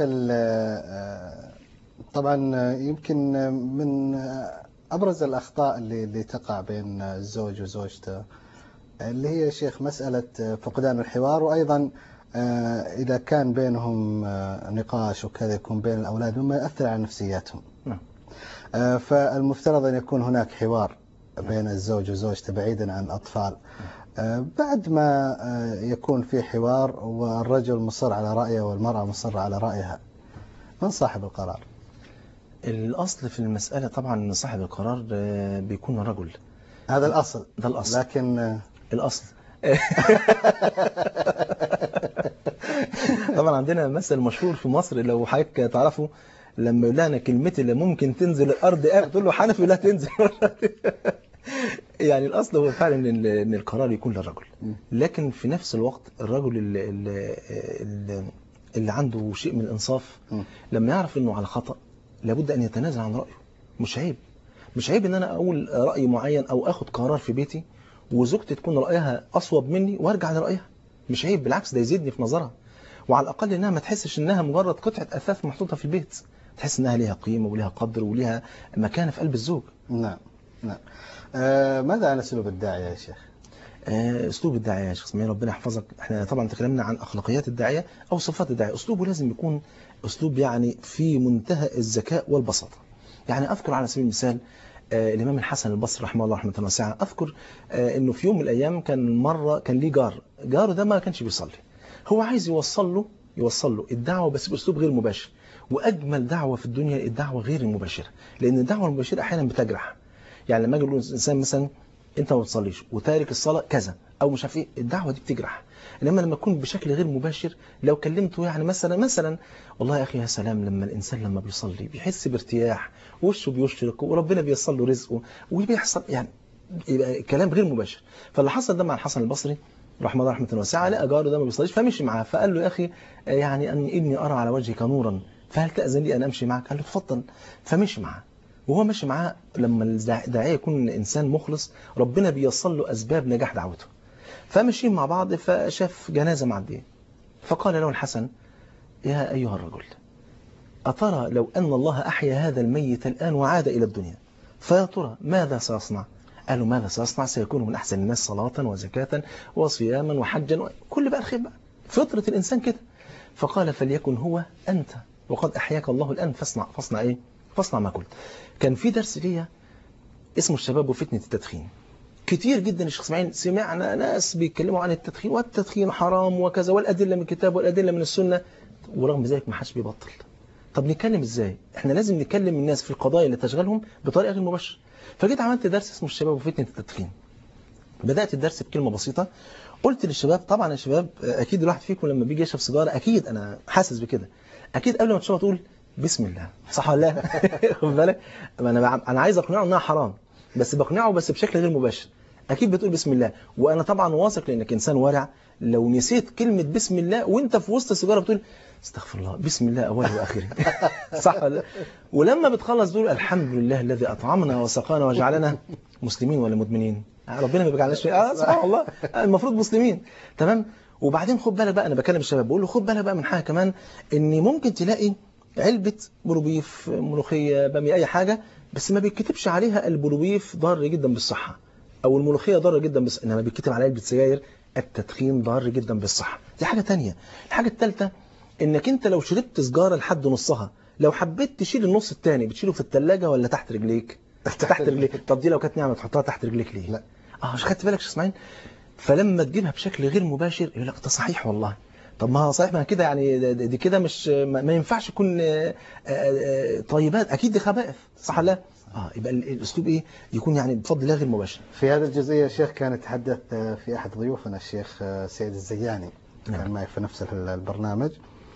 آه طبعا يمكن من أبرز الأخطاء اللي, اللي تقع بين الزوج وزوجته اللي هي شيخ مسألة فقدان الحوار وأيضا إذا كان بينهم نقاش وكذا يكون بين الأولاد مما يؤثر على نفسياتهم فالمفترض أن يكون هناك حوار بين الزوج وزوجته بعيدا عن الأطفال بعد ما يكون في حوار والرجل مصر على رأيه والمرأة مصرة على رأيها من صاحب القرار؟ الأصل في المسألة طبعا أن صاحب القرار بيكون الرجل هذا الأصل ده الأصل لكن الأصل طبعا عندنا مثل مشهور في مصر لو حضرتك تعرفه لما يقول لها كلمتي اللي ممكن تنزل الأرض تقول له حنفي لا تنزل يعني الأصل هو فعلا أن القرار يكون للرجل لكن في نفس الوقت الرجل اللي, اللي, اللي عنده شيء من الإنصاف لما يعرف أنه على خطأ لابد أن يتنازل عن رأيه مش عيب مش عيب ان انا اقول رأي معين او اخد قرار في بيتي وزوجتي تكون رأيها اصوب مني وارجع لرأيها مش عيب بالعكس ده يزيدني في نظرها وعلى الاقل انها ما تحسش انها مجرد قطعة اثاث محطوطة في البيت تحس انها ليها قيمة وليها قدر وليها مكانة في قلب الزوج نعم نعم آه ماذا عن اسلوب الداعية يا شيخ آه اسلوب الداعية يا شيخ اسماعيل ربنا يحفظك احنا طبعا تكلمنا عن اخلاقيات الداعية او صفات الداعية اسلوبه لازم يكون اسلوب يعني في منتهى الذكاء والبساطة يعني اذكر على سبيل المثال آه الامام الحسن البصري رحمه الله رحمه واسعه اذكر آه انه في يوم من الايام كان مره كان ليه جار جاره ده ما كانش بيصلي هو عايز يوصل له يوصل له الدعوه بس باسلوب غير مباشر واجمل دعوه في الدنيا الدعوه غير المباشره لان الدعوه المباشره احيانا بتجرح يعني لما اجي اقول الانسان مثلا انت ما بتصليش وتارك الصلاه كذا او مش عارف ايه الدعوه دي بتجرح انما لما تكون بشكل غير مباشر لو كلمته يعني مثلا مثلا والله يا اخي يا سلام لما الانسان لما بيصلي بيحس بارتياح وشه بيشرق وربنا بيصل له رزقه وبيحصل يعني يبقى كلام غير مباشر فاللي حصل ده مع الحسن البصري رحمه الله رحمه واسعه لقى جاره ده ما بيصليش فمشي معاه فقال له يا اخي آه، يعني ان اني ارى على وجهك نورا فهل تاذن لي ان امشي معك قال له اتفضل فمشي معاه وهو ماشي معاه لما الداعيه يكون انسان مخلص ربنا بيصل له اسباب نجاح دعوته فماشيين مع بعض فشاف جنازه معديه فقال له الحسن يا ايها الرجل أترى لو أن الله أحيا هذا الميت الآن وعاد إلى الدنيا فيا ترى ماذا سيصنع قالوا ماذا سيصنع سيكون من أحسن الناس صلاة وزكاة وصياما وحجا كل بقى الخير بقى فطرة الإنسان كده فقال فليكن هو أنت وقد أحياك الله الآن فاصنع فاصنع إيه فاصنع ما قلت كان في درس ليا اسمه الشباب وفتنة التدخين كتير جدا يا شيخ اسماعيل سمعنا ناس بيتكلموا عن التدخين والتدخين حرام وكذا والأدلة من الكتاب والأدلة من السنة ورغم ذلك ما حدش بيبطل طب نتكلم ازاي احنا لازم نكلم الناس في القضايا اللي تشغلهم بطريقه غير مباشره فجيت عملت درس اسمه الشباب وفتنه التدخين بدات الدرس بكلمه بسيطه قلت للشباب طبعا يا شباب اكيد الواحد فيكم لما بيجي يشرب سيجاره اكيد انا حاسس بكده اكيد قبل ما تشربها تقول بسم الله صح ولا لا خد بالك انا بع- انا عايز اقنعه انها حرام بس بقنعه بس بشكل غير مباشر اكيد بتقول بسم الله وانا طبعا واثق لانك انسان ورع لو نسيت كلمه بسم الله وانت في وسط السيجاره بتقول استغفر الله بسم الله اوله واخره صح ولا لا؟ ولما بتخلص دول الحمد لله الذي اطعمنا وسقانا وجعلنا مسلمين ولا مدمنين ربنا ما بيجعلناش اه سبحان الله المفروض مسلمين تمام وبعدين خد بالك بقى انا بكلم الشباب بقول له خد بالك بقى من حاجه كمان ان ممكن تلاقي علبه بروبيف ملوخيه باميه اي حاجه بس ما بيتكتبش عليها البروبيف ضار جدا بالصحه او الملوخيه ضاره جدا بالصحه انما بيتكتب على علبه سجاير التدخين ضار جدا بالصحه دي حاجه تانية الحاجه الثالثه انك انت لو شربت سجاره لحد نصها لو حبيت تشيل النص الثاني بتشيله في الثلاجه ولا تحت رجليك تحت رجليك طب دي لو كانت نعمه تحطها تحت رجليك ليه لا. اه مش خدت بالك يا شيخ اسماعيل فلما تجيبها بشكل غير مباشر يقول لك ده صحيح والله طب ما هو صحيح ما كده يعني ده- ده- دي كده مش ما ما ينفعش يكون آه، آه، آه، طيبات اكيد دي خبائث صح ولا لا؟ اه يبقى ال- الاسلوب ايه يكون يعني بفضل الله غير مباشر في هذه الجزئية الشيخ كان يتحدث آه، في أحد ضيوفنا الشيخ آه، سيد الزياني كان نعم. معي في نفس ال- البرنامج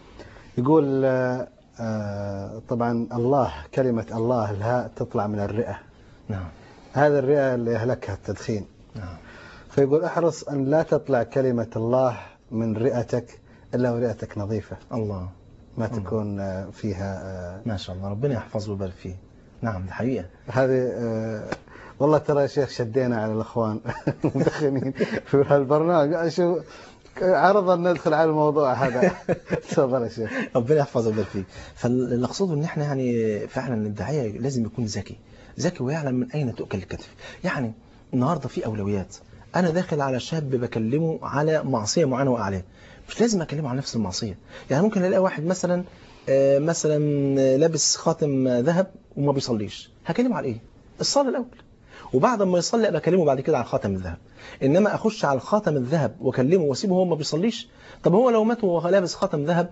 يقول آه، آه، طبعا الله كلمة الله الهاء تطلع من الرئة نعم هذا الرئة اللي أهلكها التدخين نعم فيقول احرص أن لا تطلع كلمة الله من رئتك إلا ورئتك نظيفة الله ما الله. تكون آه، فيها آه، ما شاء الله ربنا يحفظه ويبارك فيه نعم دي حقيقه هذه آه، والله ترى يا شيخ شدينا على الاخوان المدخنين في هالبرنامج شو عرضا ندخل على الموضوع هذا تفضل يا شيخ ربنا يحفظه ويبارك فيه فاللي اقصده ان احنا يعني فعلا الداعيه لازم يكون ذكي ذكي ويعلم من اين تؤكل الكتف يعني النهارده في اولويات انا داخل على شاب بكلمه على معصيه معينه وقع عليها مش لازم اكلمه عن نفس المعصيه يعني ممكن الاقي واحد مثلا آه، مثلا لابس خاتم ذهب وما بيصليش هكلمه على ايه الصلاه الاول وبعد ما يصلي ابقى اكلمه بعد كده عن خاتم الذهب انما اخش على الخاتم الذهب واكلمه واسيبه هو ما بيصليش طب هو لو مات وهو لابس خاتم ذهب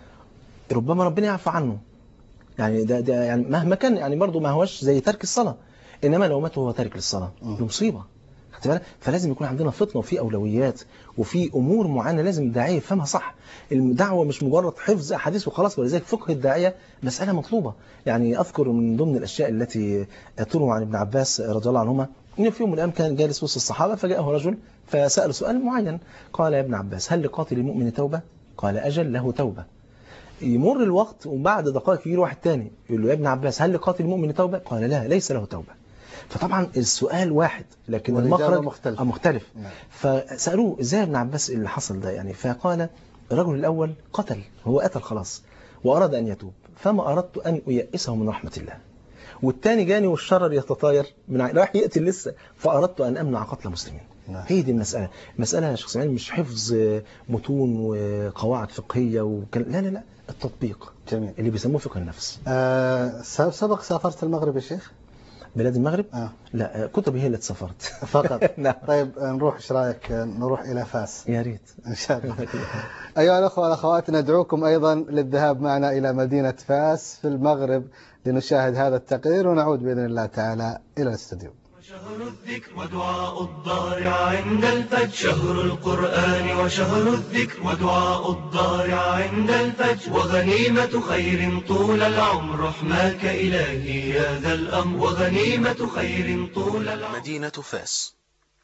ربما ربنا يعفو عنه يعني ده, ده يعني مهما كان يعني برضه ما هوش زي ترك الصلاة إنما لو مات وهو تارك للصلاة مم. دي مصيبة خدت بالك فلازم يكون عندنا فطنة وفي أولويات وفي أمور معينة لازم الداعية يفهمها صح الدعوة مش مجرد حفظ أحاديث وخلاص ولذلك فقه الداعية مسألة مطلوبة يعني أذكر من ضمن الأشياء التي تروى عن ابن عباس رضي الله عنهما إن في يوم من الأيام كان جالس وسط الصحابة فجاءه رجل فسأل سؤال معين قال يا ابن عباس هل لقاتل المؤمن توبة؟ قال أجل له توبة يمر الوقت وبعد دقائق يجي له واحد تاني يقول له يا ابن عباس هل لقاتل المؤمن توبة؟ قال لا ليس له توبة فطبعا السؤال واحد لكن والإجابة المخرج مختلفة. آه مختلف نعم. فسألوه ازاي يا ابن عباس اللي حصل ده يعني فقال الرجل الأول قتل هو قتل خلاص وأراد أن يتوب فما أردت أن أيئسه من رحمة الله والتاني جاني والشرر يتطاير من ع- رايح يقتل لسه فأردت أن أمنع قتل مسلمين نعم. هي دي المسألة المسألة يا شيخ سمعان مش حفظ متون وقواعد فقهية وكلام لا لا لا التطبيق جميل اللي بيسموه فقه النفس آه سبق سافرت المغرب يا شيخ بلاد المغرب آه. لا كتبي هي اللي اتسافرت فقط نعم. طيب آه، نروح ايش رايك آه، نروح الى فاس يا ريت ان شاء الله ايها الاخوه والاخوات ندعوكم ايضا للذهاب معنا الى مدينه فاس في المغرب لنشاهد هذا التقرير ونعود باذن الله تعالى الى الاستوديو شهر الذكر ودعاء الضارع عند الفجر شهر القرآن وشهر الذكر ودعاء الضارع عند الفجر وغنيمة خير طول العمر رحماك إلهي يا ذا الأمر وغنيمة خير طول العمر مدينة فاس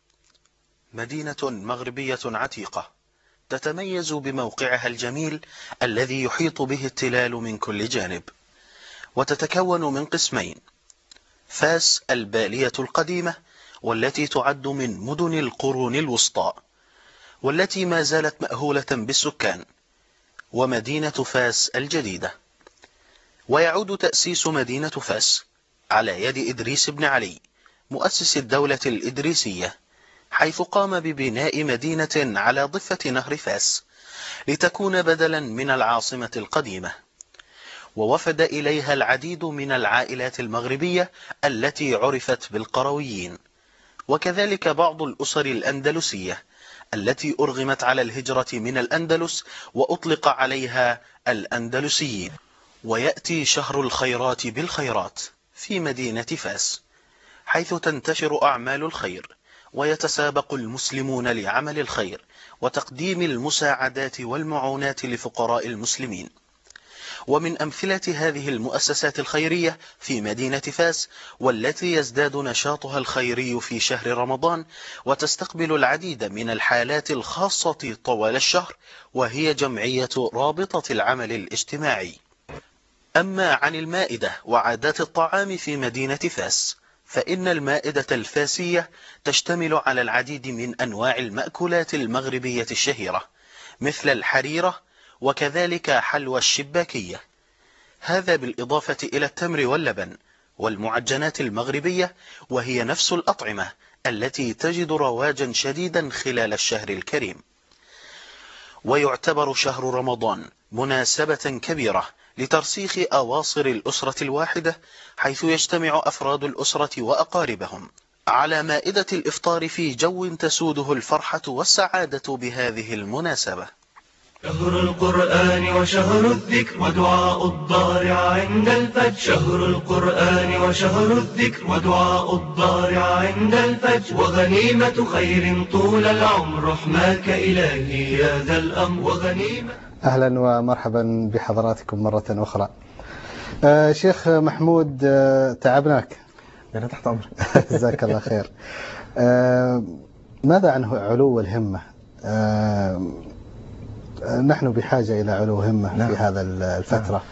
مدينة مغربية عتيقة تتميز بموقعها الجميل الذي يحيط به التلال من كل جانب وتتكون من قسمين فاس البالية القديمة والتي تعد من مدن القرون الوسطى والتي ما زالت مأهولة بالسكان ومدينة فاس الجديدة ويعود تأسيس مدينة فاس على يد إدريس بن علي مؤسس الدولة الإدريسية حيث قام ببناء مدينة على ضفة نهر فاس لتكون بدلا من العاصمة القديمة ووفد إليها العديد من العائلات المغربية التي عرفت بالقرويين وكذلك بعض الأسر الأندلسية التي أرغمت على الهجرة من الأندلس وأطلق عليها الأندلسيين ويأتي شهر الخيرات بالخيرات في مدينة فاس حيث تنتشر أعمال الخير ويتسابق المسلمون لعمل الخير وتقديم المساعدات والمعونات لفقراء المسلمين ومن أمثلة هذه المؤسسات الخيرية في مدينة فاس والتي يزداد نشاطها الخيري في شهر رمضان وتستقبل العديد من الحالات الخاصة طوال الشهر وهي جمعية رابطة العمل الاجتماعي أما عن المائدة وعادات الطعام في مدينة فاس فإن المائدة الفاسية تشتمل على العديد من أنواع المأكولات المغربية الشهيرة مثل الحريرة وكذلك حلوى الشباكية هذا بالإضافة إلى التمر واللبن والمعجنات المغربية وهي نفس الأطعمة التي تجد رواجا شديدا خلال الشهر الكريم ويعتبر شهر رمضان مناسبة كبيرة لترسيخ أواصر الأسرة الواحدة حيث يجتمع أفراد الأسرة وأقاربهم على مائدة الإفطار في جو تسوده الفرحة والسعادة بهذه المناسبة شهر القرآن وشهر الذكر ودعاء الضارع عند الفجر شهر القرآن وشهر الذكر ودعاء الضارع عند الفجر وغنيمة خير طول العمر رحماك إلهي يا ذا الأمر وغنيمة أهلا ومرحبا بحضراتكم مرة أخرى آه شيخ محمود آه تعبناك أنا تحت أمرك جزاك الله خير آه ماذا عن علو الهمة آه نحن بحاجة إلى علو همة نعم. في هذا الفترة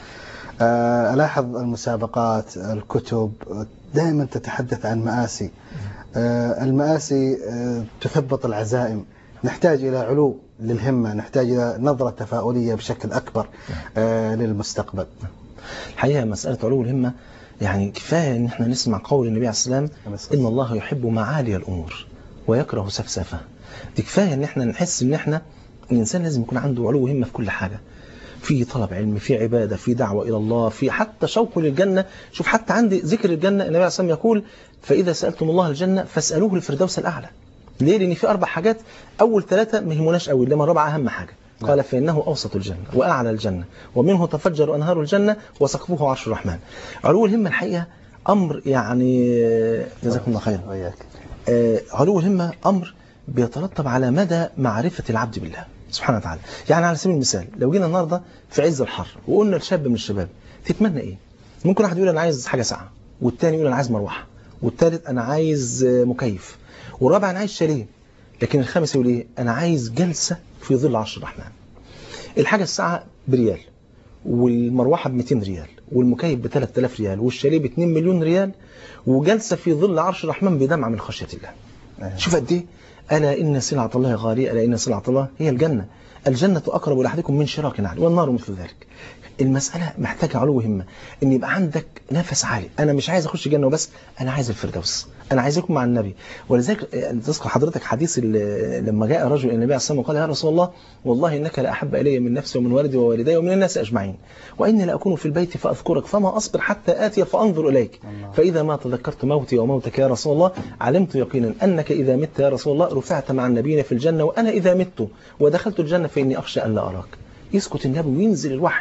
آه ألاحظ المسابقات الكتب دائما تتحدث عن مآسي آه المآسي آه تثبط العزائم نحتاج إلى علو للهمة نحتاج إلى نظرة تفاؤلية بشكل أكبر آه للمستقبل الحقيقة مسألة علو الهمة يعني كفاية ان احنا نسمع قول النبي عليه السلام ان الله يحب معالي الامور ويكره سفسفة دي كفاية ان احنا نحس ان احنا الانسان لازم يكون عنده علو همة في كل حاجة في طلب علم في عبادة في دعوة إلى الله في حتى شوق للجنة شوف حتى عندي ذكر الجنة النبي عليه الصلاة والسلام يقول فإذا سألتم الله الجنة فاسألوه الفردوس الأعلى ليه؟ لأن في أربع حاجات أول ثلاثة ما يهموناش قوي لما الرابعة أهم حاجة قال فإنه أوسط الجنة وأعلى الجنة ومنه تفجر أنهار الجنة وسقفه عرش الرحمن علو الهمة الحقيقة أمر يعني جزاكم الله خير وياك آه، علو الهمة أمر بيترتب على مدى معرفة العبد بالله سبحانه وتعالى يعني على سبيل المثال لو جينا النهاردة في عز الحر وقلنا لشاب من الشباب تتمنى إيه ممكن واحد يقول أنا عايز حاجة ساعة والتاني يقول أنا عايز مروحة والتالت أنا عايز آه، مكيف والرابع أنا عايز شاليه لكن الخامس يقول إيه أنا عايز جلسة في ظل عرش الرحمن الحاجة الساعة بريال والمروحة ب 200 ريال والمكيف ب 3000 ريال والشاليه ب 2 مليون ريال وجلسة في ظل عرش الرحمن بدمعة من خشية الله شوف قد ايه ألا إن سلعة الله غالية ألا إن سلعة الله هي الجنة الجنة أقرب لأحدكم من شراك نعل والنار مثل ذلك المسألة محتاجة علو همة إن يبقى عندك نفس عالي أنا مش عايز أخش جنة وبس أنا عايز الفردوس أنا عايز أكون مع النبي ولذلك آه، تذكر حضرتك حديث ال- لما جاء رجل إلى النبي عليه الصلاة والسلام وقال يا رسول الله والله إنك لأحب إلي من نفسي ومن والدي ووالدي ومن الناس أجمعين وإني لأكون في البيت فأذكرك فما أصبر حتى آتي فأنظر إليك فإذا ما تذكرت موتي وموتك يا رسول الله علمت يقينا أنك إذا مت يا رسول الله رفعت مع النبيين في الجنة وأنا إذا مت ودخلت الجنة فإني أخشى أن لا أراك يسكت النبي وينزل الوحي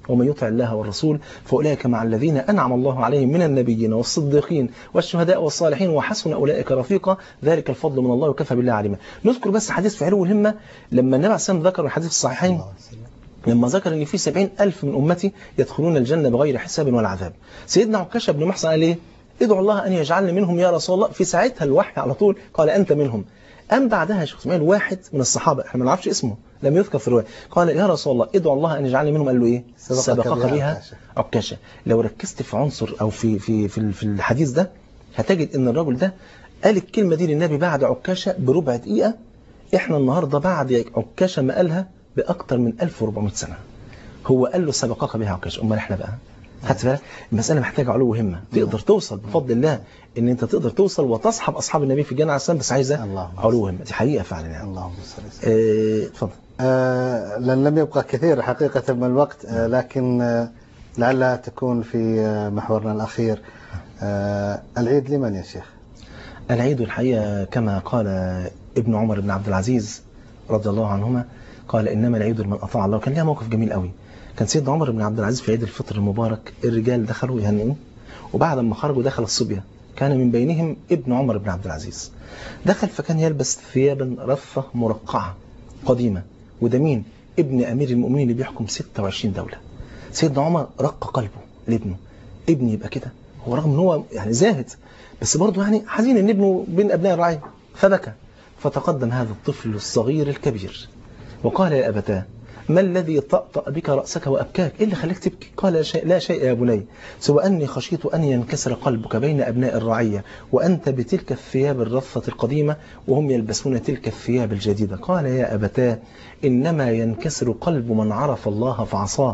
ومن يطع الله والرسول فأولئك مع الذين أنعم الله عليهم من النبيين والصديقين والشهداء والصالحين وحسن أولئك رفيقا ذلك الفضل من الله وكفى بالله عليما نذكر بس حديث في علو الهمة لما النبي عليه الصلاة والسلام ذكر الحديث الصحيحين لما ذكر ان في سبعين ألف من أمتي يدخلون الجنة بغير حساب ولا عذاب سيدنا عكاشة بن محصن قال ايه ادعو الله أن يجعلني منهم يا رسول الله في ساعتها الوحي على طول قال أنت منهم أم بعدها يا شيخ اسماعيل واحد من الصحابة احنا ما نعرفش اسمه لم يذكر في الرواية قال يا رسول الله ادعو الله أن يجعلني منهم قال له إيه سبقك سبقك بها بها عكاشة. عكاشة لو ركزت في عنصر أو في في في في الحديث ده هتجد ان الرجل ده قال الكلمة دي للنبي بعد عكاشة بربع دقيقة احنا النهاردة بعد عكاشة ما قالها بأكتر من 1400 سنة هو قال له سبقك بها عكاشة امال احنا بقى خدت بالك المسألة محتاجة علو همة تقدر توصل بفضل الله ان انت تقدر توصل وتصحب اصحاب النبي في الجنة عليه السلام بس عايزة اللهم علو همة دي حقيقة فعلا يعني اللهم صل وسلم اه، اتفضل آه، لن لم يبقى كثير حقيقة من الوقت آه، لكن آه، لعلها تكون في آه، محورنا الأخير آه، العيد لمن يا شيخ العيد الحقيقة كما قال ابن عمر بن عبد العزيز رضي الله عنهما قال إنما العيد لمن أطاع الله كان ليها موقف جميل قوي كان سيدنا عمر بن عبد العزيز في عيد الفطر المبارك الرجال دخلوا يهنئوه وبعد ما خرجوا دخل الصبية كان من بينهم ابن عمر بن عبد العزيز دخل فكان يلبس ثيابا رثة مرقعة قديمة وده مين ابن أمير المؤمنين اللي بيحكم 26 دولة سيدنا عمر رق قلبه لابنه ابني يبقى كده هو رغم ان هو يعني زاهد بس برضه يعني حزين ان ابنه بين ابناء الرعيه فبكى فتقدم هذا الطفل الصغير الكبير وقال يا ابتاه ما الذي طأطأ بك رأسك وأبكاك إيه اللي خليك تبكي قال لا شيء, لا شيء يا بني سوى أني خشيت أن ينكسر قلبك بين أبناء الرعية وأنت بتلك الثياب الرفة القديمة وهم يلبسون تلك الثياب الجديدة قال يا أبتاه إنما ينكسر قلب من عرف الله فعصاه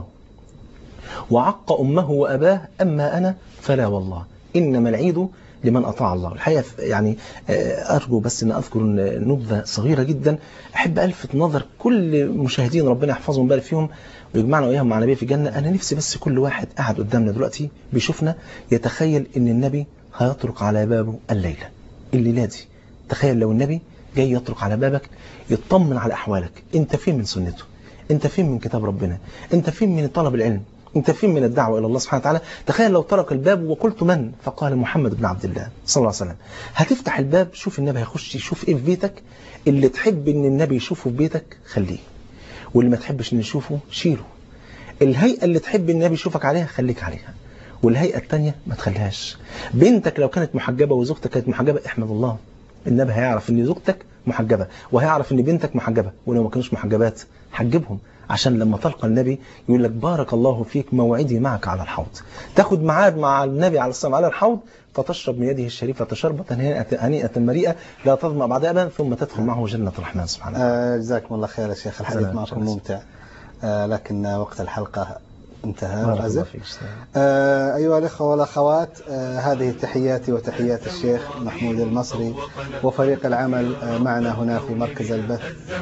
وعق أمه وأباه أما أنا فلا والله إنما العيد لمن أطاع الله الحقيقة يعني آه، أرجو بس أن أذكر نبذة صغيرة جدا أحب ألفت نظر كل مشاهدين ربنا يحفظهم ويبارك فيهم ويجمعنا وإياهم مع النبي في الجنة أنا نفسي بس كل واحد قاعد قدامنا دلوقتي بيشوفنا يتخيل أن النبي هيطرق على بابه الليلة الليلة دي تخيل لو النبي جاي يطرق على بابك يطمن على أحوالك أنت فين من سنته أنت فين من كتاب ربنا أنت فين من طلب العلم انت فين من الدعوة إلى الله سبحانه وتعالى تخيل لو طرق الباب وقلت من فقال محمد بن عبد الله صلى الله عليه وسلم هتفتح الباب شوف النبي هيخش يشوف ايه في بيتك اللي تحب ان النبي يشوفه في بيتك خليه واللي ما تحبش ان يشوفه شيله الهيئة اللي تحب النبي يشوفك عليها خليك عليها والهيئة التانية ما تخليهاش بنتك لو كانت محجبة وزوجتك كانت محجبة احمد الله النبي هيعرف ان زوجتك محجبة وهيعرف ان بنتك محجبة ولو ما كانوش محجبات حجبهم عشان لما تلقى النبي يقول لك بارك الله فيك موعدي معك على الحوض تاخد ميعاد مع النبي عليه الصلاة والسلام على الحوض فتشرب من يده الشريفة شربة هنيئة هنيئة مريئة لا تظمأ بعدها أبدا ثم تدخل معه جنة الرحمن سبحانه وتعالى آه، جزاكم الله خير يا شيخ الحديث سلام. معكم شكراً. ممتع آه، لكن وقت الحلقة انتهى بارك الله وأزف فيك آه، أيها الأخوة والأخوات آه، هذه تحياتي وتحيات الشيخ محمود المصري وفريق العمل آه، معنا هنا في مركز البث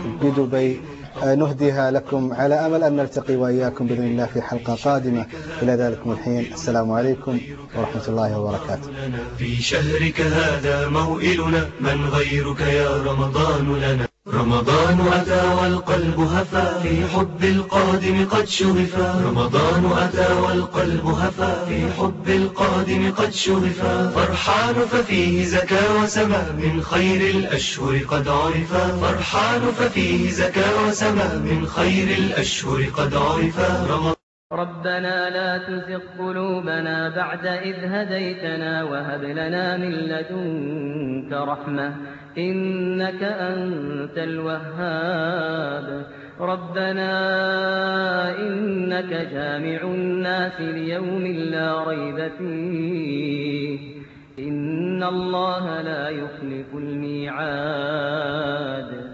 بدبي آه، نهديها لكم على أمل أن نلتقي وإياكم بإذن الله في حلقة قادمة إلى ذلك الحين السلام عليكم ورحمة الله وبركاته في شهرك هذا موئلنا من غيرك يا رمضان لنا رمضان أتى والقلب هفى في حب القادم قد شغفا رمضان أتى والقلب هفى في حب القادم قد شغفا فرحان ففيه زكا وسما من خير الأشهر قد عرفا فرحان ففيه زكا وسما من خير الأشهر قد عرفا رمضان ربنا لا تزغ قلوبنا بعد إذ هديتنا وهب لنا من لدنك رحمة إنك أنت الوهاب ربنا إنك جامع الناس ليوم لا ريب فيه إن الله لا يخلف الميعاد